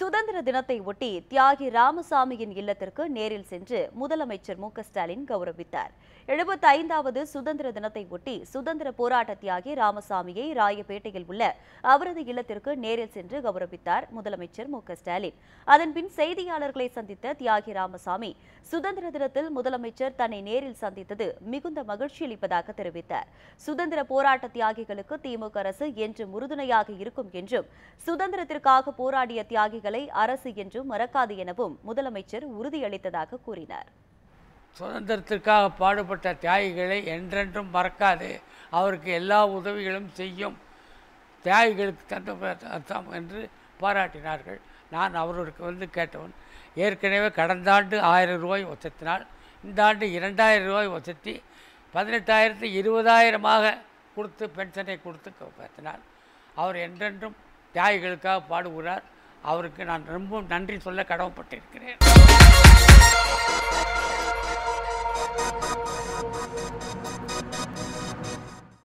சுதந்திர தினத்தை ஒட்டி தியாகி ராமசாமியின் இல்லத்திற்கு நேரில் சென்று முதலமைச்சர் மு க ஸ்டாலின் கௌரவித்தார் எழுபத்தி ஐந்தாவது சுதந்திர தினத்தை ஒட்டி சுதந்திர போராட்ட தியாகி ராமசாமியை ராயப்பேட்டையில் உள்ள அவரது இல்லத்திற்கு நேரில் சென்று கௌரவித்தார் முதலமைச்சர் மு க ஸ்டாலின் அதன்பின் செய்தியாளர்களை சந்தித்த தியாகி ராமசாமி சுதந்திர தினத்தில் முதலமைச்சர் தன்னை நேரில் சந்தித்தது மிகுந்த மகிழ்ச்சி அளிப்பதாக தெரிவித்தார் சுதந்திர போராட்ட தியாகிகளுக்கு திமுக அரசு என்று உறுதுணையாக இருக்கும் என்றும் சுதந்திரத்திற்காக போராடிய தியாகிகளை அரசு என்றும் மறக்காது எனவும் முதலமைச்சர் உறுதியளித்ததாக கூறினார் சுதந்திரத்திற்காக பாடுபட்ட தியாகிகளை என்றென்றும் மறக்காது அவருக்கு எல்லா உதவிகளும் செய்யும் தியாகிகளுக்கு தந்த அர்த்தம் என்று பாராட்டினார்கள் நான் அவருக்கு வந்து கேட்டவன் ஏற்கனவே கடந்த ஆண்டு ஆயிரம் ரூபாய் வசத்தினால் இந்த ஆண்டு இரண்டாயிரம் ரூபாய் வசத்தி பதினெட்டாயிரத்து இருபதாயிரமாக கொடுத்து பென்ஷனை கொடுத்து காப்பாற்றினார் அவர் என்றென்றும் தியாகிகளுக்காக பாடுகிறார் அவருக்கு நான் ரொம்ப நன்றி சொல்ல கடமைப்பட்டிருக்கிறேன்